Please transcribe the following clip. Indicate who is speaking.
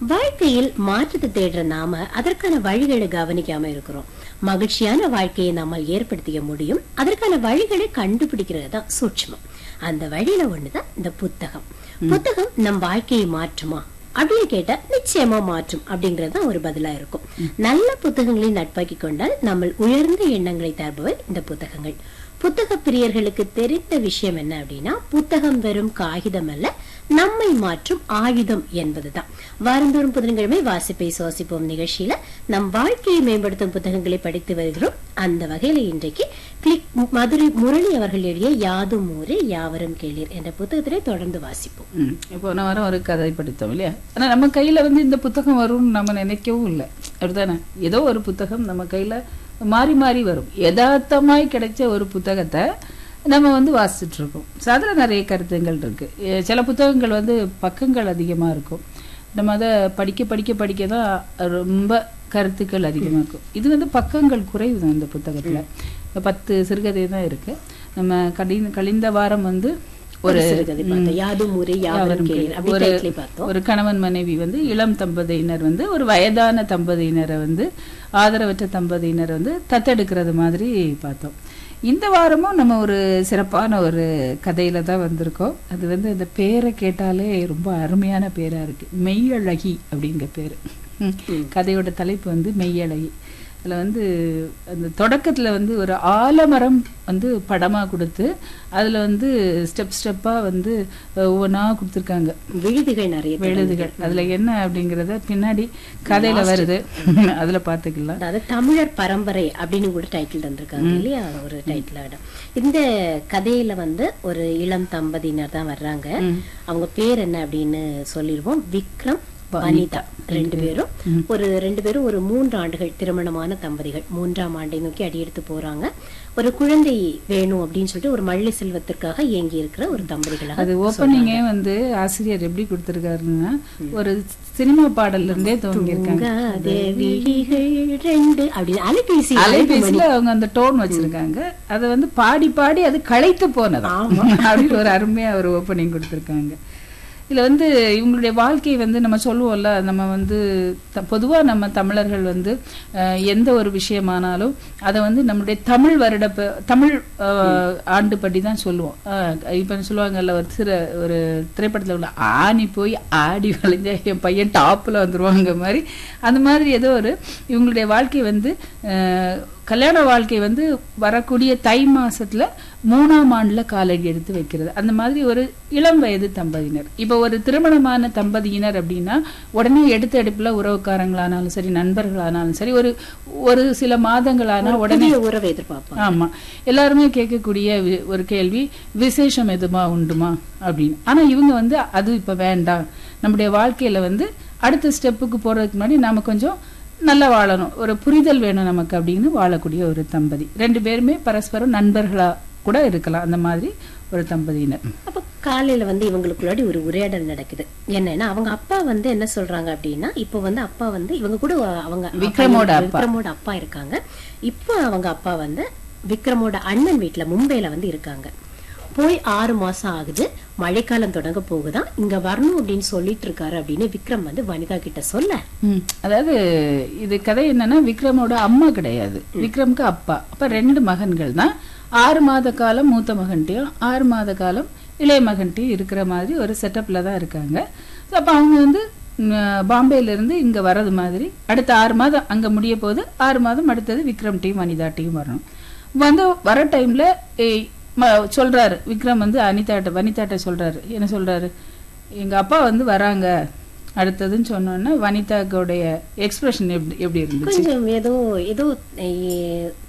Speaker 1: வாழ்க்கையில் மாற்றத்தை தேடுற நாம அதற்கான வழிகளை கவனிக்காம இருக்கிறோம் மகிழ்ச்சியான வாழ்க்கையை நம்மால் ஏற்படுத்திக்க முடியும் அதற்கான வழிகளை கண்டுபிடிக்கிறது தான் சூட்சமம் அந்த வழியில ஒண்ணுதான் இந்த புத்தகம் புத்தகம் நம் வாழ்க்கையை மாற்றுமா அப்படின்னு கேட்டா நிச்சயமா மாற்றும் அப்படிங்கறது தான் ஒரு பதிலா இருக்கும் நல்ல புத்தகங்களை நட்பாக்கி கொண்டால் நம்ம உயர்ந்த எண்ணங்களை தருபவை இந்த புத்தகங்கள் புத்தக பிரியர்களுக்கு தெரிந்த விஷயம் என்ன அப்படின்னா புத்தகம் வெறும் காகிதம் அல்ல நம்மை மாற்றும் ஆயுதம் என்பதுதான் வாரந்தோறும் புதன்கிழமை வாசிப்பை சுவாசிப்போம் நிகழ்ச்சியில நம் வாழ்க்கையை மேம்படுத்தும் புத்தகங்களை படித்து வருகிறோம் அந்த வகையில இன்றைக்கு கிளிக் மதுரை முரளி அவர்கள் எழுதிய யாதும் ஊரே யாவரும் கேளீர் என்ற புத்தகத்திலே தொடர்ந்து வாசிப்போம்
Speaker 2: ம். இப்போ போன வாரம் ஒரு கதை படித்தோம் இல்லையா ஆனா நம்ம கையில வந்து இந்த புத்தகம் வரும்னு நம்ம நினைக்கவும் இல்லை அப்படிதானே ஏதோ ஒரு புத்தகம் நம்ம கையில மாறி மாறி வரும் யதார்த்தமாய் கிடைச்ச ஒரு புத்தகத்தை நம்ம வந்து வாசிச்சுட்டு இருக்கோம் So, அதுல நிறைய கருத்துங்கள் இருக்கு எ, சில புத்தகங்கள் வந்து பக்கங்கள் அதிகமா இருக்கும் நம்ம அதை படிக்க படிக்க படிக்க தான் ரொம்ப கருத்துக்கள் அதிகமா இருக்கும் இது வந்து பக்கங்கள் குறைவு தான் இந்த புத்தகத்துல இப்ப பத்து சிறுகதை தான் இருக்கு நம்ம கடிந்த கழிந்த வாரம் வந்து
Speaker 1: ஒரு சிறுகதை பார்த்தோம் யாதும் ஊரே யாவரும்
Speaker 2: யாவரும்
Speaker 1: கேளீர் அப்படி
Speaker 2: ஒரு-
Speaker 1: டைட்டிலே பார்த்தோம்
Speaker 2: ஒரு கணவன் மனைவி வந்து இளம் தம்பதியினர் வந்து ஒரு வயதான தம்பதியினரை வந்து ஆதரவற்ற தம்பதியினர் வந்து தத்தெடுக்கிறது மாதிரி பார்த்தோம் இந்த வாரமும் நம்ம ஒரு சிறப்பான ஒரு கதையில தான் வந்திருக்கோம் அது வந்து அந்த பேரை கேட்டாலே ரொம்ப அருமையான பேரா இருக்கு மெய்யழகி அப்படிங்கிற பேரு ம். கதையோட தலைப்பு வந்து மெய்யழகி அதுல வந்து அந்த தொடக்கத்துல வந்து ஒரு ஆலமரம் வந்து படமா கொடுத்து அதுல வந்து ஸ்டெப் ஸ்டெப்பா வந்து அஹ், ஒவ்வொன்றா கொடுத்துருக்காங்க
Speaker 1: விழுதுகள் நிறைய
Speaker 2: எழுதுகள் அதுல என்ன அப்படிங்கறத பின்னாடி கதையில வருது அதுல பாத்துக்கலாம்
Speaker 1: அதாவது தமிழர் பரம்பரை அப்படின்னு கூட டைட்டில் தந்திருக்காங்க இல்லையா ஒரு டைட்டில் இடம் இந்த கதையில வந்து ஒரு இளம் தம்பதியினர் தான் வர்றாங்க அவங்க பேர் என்ன அப்படின்னு சொல்லிடுவோம் விக்ரம் வனிதா ரெண்டு பேரும் ஒரு ரெண்டு பேரும் ஒரு மூன்று ஆண்டுகள் திருமணமான தம்பதிகள் மூன்றாம் ஆண்டை நோக்கி அடியெடுத்து போறாங்க ஒரு குழந்தை வேணும் அப்படின்னு சொல்லிட்டு ஒரு மள்ளி செல்வத்திற்காக இயங்கி இருக்கிற ஒரு தம்பதிகளாக
Speaker 2: அது ஓப்பனிங்கே வந்து ஆசிரியர் எப்படி கொடுத்திருக்காருன்னா ஒரு சினிமா பாடல்ல இருந்தே துவங்கியிருக்காங்க
Speaker 1: தூங்காத விழிகள் ரெண்டு அப்படின்னு அலைபேசி
Speaker 2: அலைபேசியில அவங்க அந்த டோன் வச்சிருக்காங்க அதை வந்து பாடி பாடி அது களைத்து போனதா அப்படின்னு ஒரு அருமையா ஒரு ஓப்பனிங் கொடுத்திருக்காங்க இதுல வந்து இவங்களுடைய வாழ்க்கை வந்து நம்ம சொல்லுவோம்ல நம்ம வந்து த- பொதுவா நம்ம தமிழர்கள் வந்து அஹ், எந்த ஒரு விஷயமானாலும் அதை வந்து நம்மளுடைய தமிழ் வருட ப- தமிழ் அஹ், ஆண்டுபடி தான் சொல்லுவோம் அஹ், இப்ப சொல்லுவாங்கல்ல ஒரு சிற ஒரு திரைப்படத்துல உள்ள ஆணி போய் ஆடி வளைஞ்ச என் பையன் டாப்ல வந்துருவாங்க மாதிரி அந்த மாதிரி ஏதோ ஒரு இவங்களுடைய வாழ்க்கை வந்து அஹ், கல்யாண வாழ்க்கை வந்து வரக்கூடிய தை மாசத்துல மூணாம் ஆண்டுல காலடி எடுத்து வைக்கிறது அந்த மாதிரி ஒரு இளம் வயது தம்பதியினர் இப்ப ஒரு திருமணமான தம்பதியினர் அப்படின்னா உடனே எடுத்த எடுப்புல உறவுக்காரங்களானாலும் சரி நண்பர்களானாலும் சரி ஒரு ஒரு சில மாதங்களானா உடனே
Speaker 1: புதிய உறவை எதிர்பார்ப்பாங்க
Speaker 2: ஆமா எல்லாருமே கேட்கக்கூடிய வி- ஒரு கேள்வி விசேஷம் எதுமா உண்டுமா அப்படின்னு ஆனா இவங்க வந்து அது இப்ப வேண்டாம் நம்முடைய வாழ்க்கையில வந்து அடுத்த ஸ்டெப்புக்கு போறதுக்கு முன்னாடி நாம கொஞ்சம் நல்லா வாழணும் ஒரு புரிதல் வேணும் நமக்கு அப்படின்னு வாழக்கூடிய ஒரு தம்பதி ரெண்டு பேருமே பரஸ்பரம் நண்பர்களா கூட இருக்கலாம் அந்த மாதிரி ஒரு தம்பதியினர்
Speaker 1: அப்ப காலையில வந்து இவங்களுக்குள்ளாடி ஒரு உரையாடல் நடக்குது என்னன்னா அவங்க அப்பா வந்து என்ன சொல்றாங்க அப்படின்னா இப்போ வந்து அப்பா வந்து இவங்க கூட அவங்க
Speaker 2: விக்ரமோட அப்பா.
Speaker 1: விக்ரமோட அப்பா இருக்காங்க இப்போ அவங்க அப்பா வந்து விக்ரமோட அண்ணன் வீட்டுல மும்பைல வந்து இருக்காங்க போய் ஆறு மாசம் ஆகுது மழைக்காலம் தொடங்க போகுதான் இங்க வரணும் அப்படின்னு சொல்லிட்டு இருக்காரு அப்படின்னு விக்ரம் வந்து வனிதா கிட்ட சொல்ல
Speaker 2: ம். அதாவது இது கதை என்னன்னா விக்ரமோட அம்மா கிடையாது விக்ரம்க்கு அப்பா அப்ப ரெண்டு மகன்கள் தான் ஆறு மாத காலம் மூத்த மகன்ட்டையும் ஆறு மாத காலம் இளைய மகன்ட்டையும் இருக்கிற மாதிரி ஒரு செட்டப்ல தான் இருக்காங்க So, அப்ப அவங்க வந்து ம், பாம்பேல இருந்து இங்க வர்றது மாதிரி அடுத்த ஆறு மாதம் அங்க முடிய போது ஆறு மாதம் அடுத்தது விக்ரம் டீம் வனிதாட்டையும் வரணும் வந்து வர டைம்ல ஏய், ம- சொல்றாரு விக்ரம் வந்து அனிதாட்ட வனிதாட்ட சொல்றாரு என்ன சொல்றாரு எங்க அப்பா வந்து வராங்க அடுத்ததுன்னு சொன்னோன்னா வனிதாக்கோடைய எக்ஸ்பிரஷன் எப்படி எப்படி இருந்துச்சு
Speaker 1: கொஞ்சம் ஏதோ ஏதோ eh,